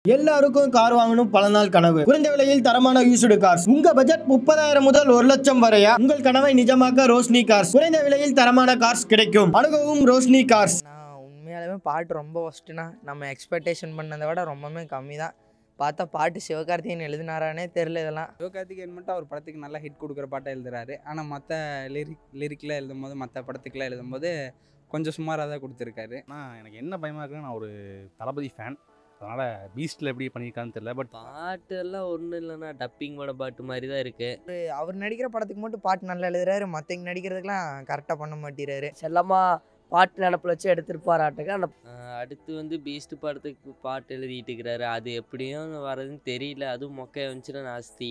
எல்லாருக்கும் கார் வாங்கணும் பல நாள் கனவு குறைந்த விலையில் தரமான யூஸ்டு கார்ஸ் உங்க பட்ஜெட் முப்பதாயிரம் முதல் ஒரு லட்சம் வரையா உங்கள் கனவை நிஜமாக்க ரோஷினி கார்ஸ் குறைந்த விலையில் தரமான கார்ஸ் கிடைக்கும் அணுகவும் ரோஷினி கார்ஸ் நான் உண்மையாலுமே பாட்டு ரொம்ப ஒஸ்ட்டுண்ணா நம்ம எக்ஸ்பெக்டேஷன் பண்ணதை விட ரொம்பவே கம்மி தான் பார்த்தா பாட்டு சிவகார்த்திகேயன் எழுதினாரானே தெரில இதெல்லாம் சிவகார்த்திகேயன் மட்டும் அவர் படத்துக்கு நல்லா ஹிட் கொடுக்குற பாட்டை எழுதுறாரு ஆனால் மற்ற லிரிக் லிரிக்கில் எழுதும்போது மற்ற படத்துக்குலாம் எழுதும்போது கொஞ்சம் சுமாராக தான் கொடுத்துருக்காரு ஆனால் எனக்கு என்ன பயமாக இருக்குன்னா நான் ஒரு தளபதி ஃபேன் அதனால் பீஸ்ட்டில் எப்படி பண்ணியிருக்கான்னு தெரியல பட் பாட்டு எல்லாம் ஒன்றும் இல்லைண்ணா டப்பிங் பட பாட்டு மாதிரி தான் இருக்கு அவரு- அவர் நடிக்கிற படத்துக்கு மட்டும் பாட்டு நல்லா எழுதுறாரு மற்றவங்க நடிக்கிறதுக்கெலாம் கரெக்டாக பண்ண மாட்டேறாரு செல்லமா பாட்டு நினப்பில் வச்சு எடுத்திருப்பாராட்டுக்கு அந்த ஆஹ் அடுத்து வந்து பீஸ்ட் படத்துக்கு பாட்டு எழுதிட்டு இருக்கிறாரு அது எப்படியும் வரதுன்னு தெரியல அதுவும் மொக்கைய வந்துச்சுன்னா நாஸ்தி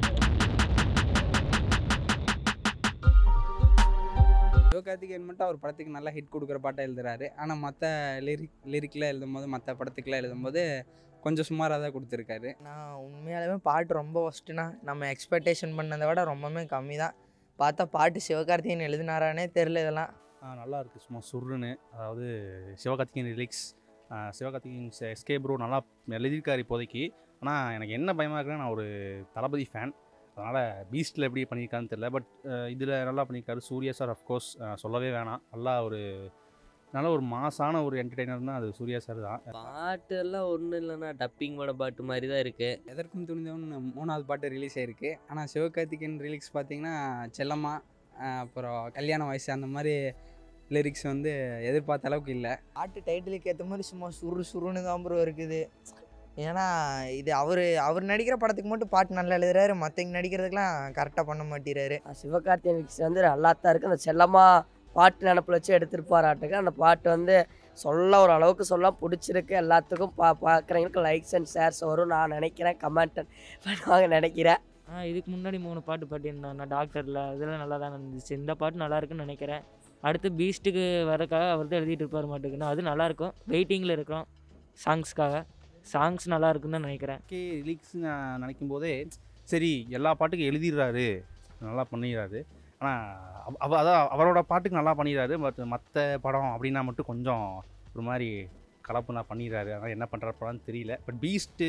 சிவகார்த்திகேயன் மட்டும் அவர் படத்துக்கு நல்லா ஹிட் கொடுக்குற பாட்டை எழுதுறாரு ஆனால் மற்ற லிரிக் லிரிக்கில் எழுதும்போது மற்ற படத்துக்குலாம் எழுதும்போது கொஞ்சம் சுமாராக தான் கொடுத்துருக்காரு நான் உண்மையாலுமே பாட்டு ரொம்ப ஒஸ்ட்டுண்ணா நம்ம எக்ஸ்பெக்டேஷன் பண்ணதை விட ரொம்பவே கம்மி தான் பார்த்தா பாட்டு சிவகார்த்திகேயன் எழுதினாரானே தெரில இதெல்லாம் ஆ, நல்லா இருக்குது சும்மா சுருன்னு அதாவது Sivakarthikeyan lyrics Sivakarthikeyan SK bro நல்லா எழுதியிருக்காரு இப்போதைக்கு ஆனால் எனக்கு என்ன பயமாக இருக்குன்னா நான் ஒரு தளபதி ஃபேன் அதனால் பீஸ்ட்டில் எப்படி பண்ணியிருக்கான்னு தெரியல பட் இதில் நல்லா பண்ணியிருக்காரு சூர்யா சார் அஃப்கோர்ஸ் சொல்லவே வேணாம் நல்லா ஒரு நல்ல ஒரு மாசான ஒரு என்டர்டெய்னர்னால் அது சூர்யா சார் தான் பாட்டு எல்லாம் ஒன்றும் இல்லைண்ணா டப்பிங் பட பாட்டு மாதிரி தான் இருக்கு எதற்கும் துணிந்தவன் மூணாவது பாட்டு ரிலீஸ் ஆயிருக்கு ஆனால் சிவகார்த்திகேயன் ரிலீக்ஸ் பார்த்தீங்கன்னா செல்லம்மா ஆஹ் அப்புறம் கல்யாண வயசு அந்த மாதிரி லிரிக்ஸ் வந்து எதிர்பார்த்த அளவுக்கு இல்லை பாட்டு டைட்டிலுக்கு ஏற்ற மாதிரி சும்மா சுரு சுருன்னு தான் ப்ரோ இருக்குது ஏன்னா இது அவர் அவர் நடிக்கிற படத்துக்கு மட்டும் பாட்டு நல்லா எழுதுறாரு மற்றவங்க நடிக்கிறதுக்கெலாம் கரெக்டாக பண்ண மாட்டேறாரு சிவகார்த்திகேயன் mix வந்து நல்லா தான் இருக்குது அந்த செல்லமா பாட்டு நினப்பில் வச்சு எடுத்திருப்பாராட்டுக்கு அந்த பாட்டு வந்து சொல்ல ஒரு அளவுக்கு சொல்ல பிடிச்சிருக்கு எல்லாத்துக்கும் பா பார்க்குறவங்களுக்கு லைக்ஸ் அண்ட் ஷேர்ஸ் வரும் நான் நினைக்கிறேன் கமெண்ட் பண்ணுவாங்க நினைக்கிறேன் ஆ இதுக்கு முன்னாடி மூணு பாட்டு பாடியிருந்தேன் நான் டாக்டரில் இதெல்லாம் நல்லா தான் இருந்துச்சு இந்த பாட்டு நல்லா இருக்குன்னு நினைக்கிறேன் அடுத்து பீஸ்ட்டுக்கு வரக்காக அவர் தான் எழுதிட்டு இருப்பார் மாட்டுக்குன்னு அது நல்லாயிருக்கும் வெயிட்டிங்கில் இருக்கிறோம் சாங்ஸ்க்காக சாங்ஸ் நல்லா இருக்குன்னு தான் நினைக்கிறேன் ஓகே ரிலீக்ஸ் நான் நினைக்கும் போதே சரி எல்லா பாட்டுக்கும் எழுதிடுறாரு நல்லா பண்ணிடுறாரு ஆனால் அவ அதான் அவரோட பாட்டுக்கு நல்லா பண்ணிடுறாரு பட் மற்ற படம் அப்படின்னா மட்டும் கொஞ்சம் ஒரு மாதிரி கலப்புனா பண்ணிடுறாரு ஆனால் என்ன பண்ணுற படம்னு தெரியல but Beast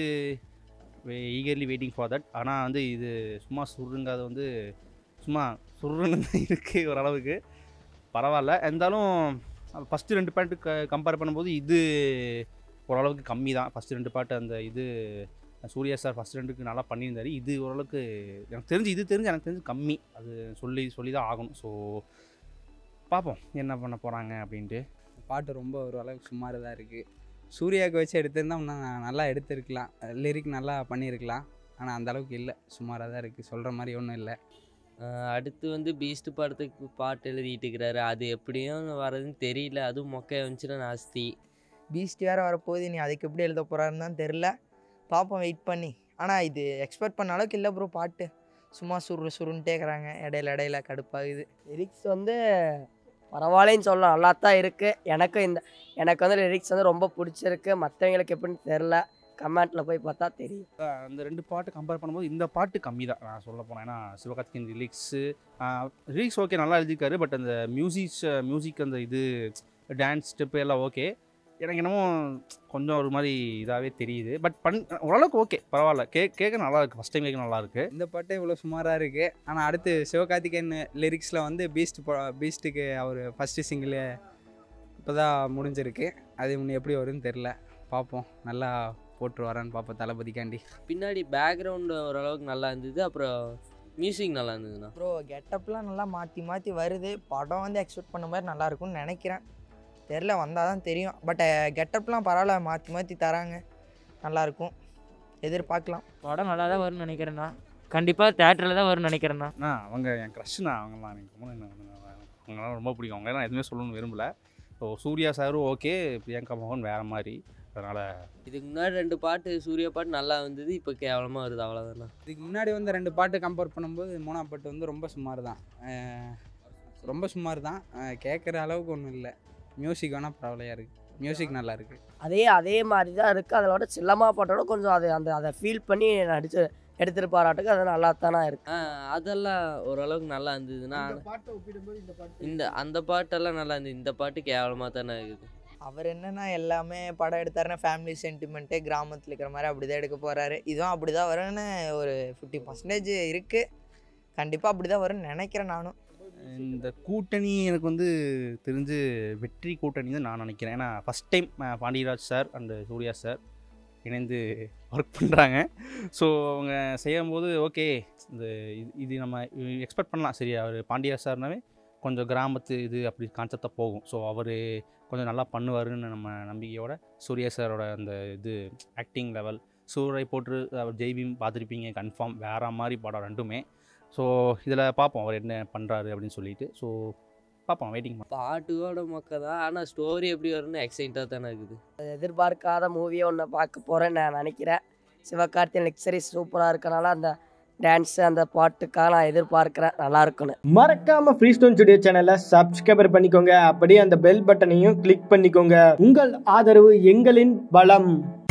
eagerly waiting for that ஆனால் வந்து இது சும்மா சுருங்காத வந்து சும்மா சுருன்னு தான் இருக்குது ஓரளவுக்கு பரவாயில்ல இருந்தாலும் ஃபஸ்ட்டு ரெண்டு பாட்டு க கம்பேர் பண்ணும்போது இது ஓரளவுக்கு கம்மி தான் ஃபஸ்ட்டு ரெண்டு பாட்டு அந்த இது சூர்யா சார் ஃபஸ்ட் ரெண்டுக்கு நல்லா பண்ணியிருந்தாரு இது ஓரளவுக்கு எனக்கு தெரிஞ்சு இது தெரிஞ்சு எனக்கு தெரிஞ்சு கம்மி அது சொல்லி சொல்லி தான் ஆகணும் ஸோ பார்ப்போம் என்ன பண்ண போகிறாங்க அப்படின்ட்டு பாட்டு ரொம்ப ஒரு அளவுக்கு சுமாராக தான் இருக்குது சூர்யாவுக்கு வச்சு எடுத்திருந்தா இன்னும் நல்லா எடுத்திருக்கலாம் லிரிக் நல்லா பண்ணியிருக்கலாம் ஆனால் அந்த அளவுக்கு இல்லை சுமாராக தான் இருக்குது சொல்கிற மாதிரி ஒன்றும் இல்லை ஆஹ் அடுத்து வந்து பீஸ்ட் படத்துக்கு பாட்டு எழுதிட்டு இருக்கிறாரு அது எப்படியும் வரதுன்னு தெரியல அதுவும் மொக்கைய வந்துச்சுன்னா நாஸ்தி பீஸ்ட் வேறு வரப்போகுது நீ அதுக்கு எப்படி எழுத போகிறாருன்னு தான் தெரில பார்ப்போம் வெயிட் பண்ணி ஆனால் இது எக்ஸ்பெக்ட் பண்ண அளவுக்கு இல்லை ப்ரோ பாட்டு சும்மா சுரு சுருன்ட்டே இருக்கிறாங்க இடையில இடையில கடுப்பாகுது லிரிக்ஸ் வந்து பரவாயில்லைன்னு சொல்லலாம் நல்லா தான் இருக்குது எனக்கு இந்த எனக்கு வந்து லிரிக்ஸ் வந்து ரொம்ப பிடிச்சிருக்கு மற்றவங்களுக்கு எப்படின்னு தெரில கமெண்ட்டில் போய் பார்த்தா தெரியும் அஹ் அந்த ரெண்டு பாட்டு கம்பேர் பண்ணும்போது இந்த பாட்டு கம்மி தான் நான் சொல்ல போனேன் ஏன்னா சிவகார்த்திகேயன் ரிலிக்ஸு ரிலிக்ஸ் ஓகே நல்லா எழுதியிருக்காரு பட் அந்த மியூசிக்ஸ் மியூசிக் அந்த இது டான்ஸ் ஸ்டெப்பு எல்லாம் ஓகே எனக்கு என்னமோ கொஞ்சம் ஒரு மாதிரி இதாகவே தெரியுது பட் பண் ஓரளவுக்கு ஓகே பரவாயில்ல கே கேட்க நல்லா இருக்குது ஃபஸ்ட் டைம் கேட்க நல்லா இருக்குது இந்த பாட்டே இவ்வளோ சுமாராக இருக்குது ஆனால் அடுத்து சிவகார்த்திகேயன் லிரிக்ஸில் வந்து பீஸ்ட் பீஸ்ட்டுக்கு அவர் ஃபஸ்ட்டு சிங்கிள் இப்போ தான் முடிஞ்சிருக்கு அது இன்னும் எப்படி வரும்னு தெரில பார்ப்போம் நல்லா போட்டு வரான்னு பார்ப்போம் தளபதிக்காண்டி பின்னாடி பேக்ரவுண்டு ஓரளவுக்கு நல்லா இருந்தது அப்புறம் மியூசிக் நல்லா இருந்ததுண்ணா ப்ரோ கெட்டப்லாம் நல்லா மாற்றி மாற்றி வருது படம் வந்து எக்ஸ்பெக்ட் பண்ண மாதிரி நல்லா இருக்கும்னு நினைக்கிறேன் தெரில வந்தால் தான் தெரியும் பட் கெட்டப்லாம் பரவாயில்ல மாற்றி மாற்றி தராங்க நல்லாயிருக்கும் எதிர்பார்க்கலாம் படம் நல்லா தான் வரும்னு நினைக்கிறேண்ணா கண்டிப்பாக தேட்டரில் தான் வரும்னு நினைக்கிறேண்ணா அண்ணா அவங்க என் க்ரஷ்ண்ணா அவங்களாம் எனக்கு ரொம்ப என்ன- அவங்களாம் ரொம்ப பிடிக்கும் அவங்க நான் எதுவுமே சொல்லணும்னு விரும்பல ஸோ சூர்யா சாரும் ஓகே பிரியங்கா மோகன் வேறு மாதிரி அதனால் இதுக்கு முன்னாடி ரெண்டு பாட்டு சூர்யா பாட்டு நல்லா வந்தது இப்போ கேவலமாக வருது அவ்வளோதாண்ணா இதுக்கு முன்னாடி வந்து ரெண்டு பாட்டு கம்பேர் பண்ணும்போது மூணாம் பாட்டு வந்து ரொம்ப சுமார் தான் அஹ் ரொம்ப சுமார் தான் கேட்குற அளவுக்கு ஒன்றும் இல்லை மியூசிக் வேணால் பரவாயில்லையா இருக்குது மியூசிக் நல்லா இருக்குது அதே அதே மாதிரி தான் இருக்குது அதோட செல்லமா பாட்டோட கொஞ்சம் அது அந்த அதை ஃபீல் பண்ணி நடிச்சு எடுத்திருப்பாராட்டுக்கு அது நல்லா தானே இருக்குது ஆ அதெல்லாம் ஓரளவுக்கு நல்லா இருந்ததுன்னா இந்த அந்த பாட்டெல்லாம் நல்லா இருந்தது இந்த பாட்டு கேவலமாக தானே இருக்குது அவர் என்னன்னா எல்லாமே படம் எடுத்தாருன்னா ஃபேமிலி சென்டிமெண்ட்டு கிராமத்தில் இருக்கிற மாதிரி அப்படி தான் எடுக்க போகிறாரு இதுவும் அப்படி தான் வரும்னு ஒரு ஃபிஃப்டி பர்சன்டேஜ் இருக்குது கண்டிப்பாக அப்படி தான் வரும்னு நினைக்கிறேன் நானும் இந்த கூட்டணி எனக்கு வந்து தெரிஞ்சு வெற்றி கூட்டணி தான் நான் நினைக்கிறேன் ஏன்னா first time Pandiraj sir and Suriya sir இணைந்து ஒர்க் பண்ணுறாங்க ஸோ அவங்க செய்யும்போது ஓகே இந்த இது இது நம்ம எக்ஸ்பெக்ட் பண்ணலாம் சரி அவர் பாண்டியராஜ் சார்னாவே கொஞ்சம் கிராமத்து இது அப்படி கான்செப்டாக போகும் ஸோ அவர் கொஞ்சம் நல்லா பண்ணுவாருன்னு நம்ம நம்பிக்கையோட சூர்யா சாரோட அந்த இது ஆக்டிங் லெவல் சூரை போட்டு அவர் ஜெய்பீம் பார்த்துருப்பீங்க கன்ஃபார்ம் வேற மாதிரி படம் ரெண்டுமே ஸோ இதில் பார்ப்போம் அவர் என்ன பண்ணுறாரு அப்படின்னு சொல்லிட்டு ஸோ பார்ப்போம் வெயிட்டிங் பாட்டுவோட மொக்க தான் ஆனால் ஸ்டோரி எப்படி வரும்னு எக்ஸைட்டாக தானே இருக்குது எதிர்பார்க்காத மூவியை ஒன்று பார்க்க போகிறேன்னு நான் நினைக்கிறேன் சிவகார்த்தியன் லெக்சரி சூப்பராக இருக்கனால அந்த டான்ஸு அந்த பாட்டுக்காக நான் எதிர்பார்க்குறேன் நல்லா இருக்குன்னு மறக்காம ஃப்ரீ ஸ்டோன் ஸ்டுடியோ சேனலை சப்ஸ்கிரைபர் பண்ணிக்கோங்க அப்படியே அந்த பெல் பட்டனையும் கிளிக் பண்ணிக்கோங்க உங்கள் ஆதரவு எங்களின் பலம்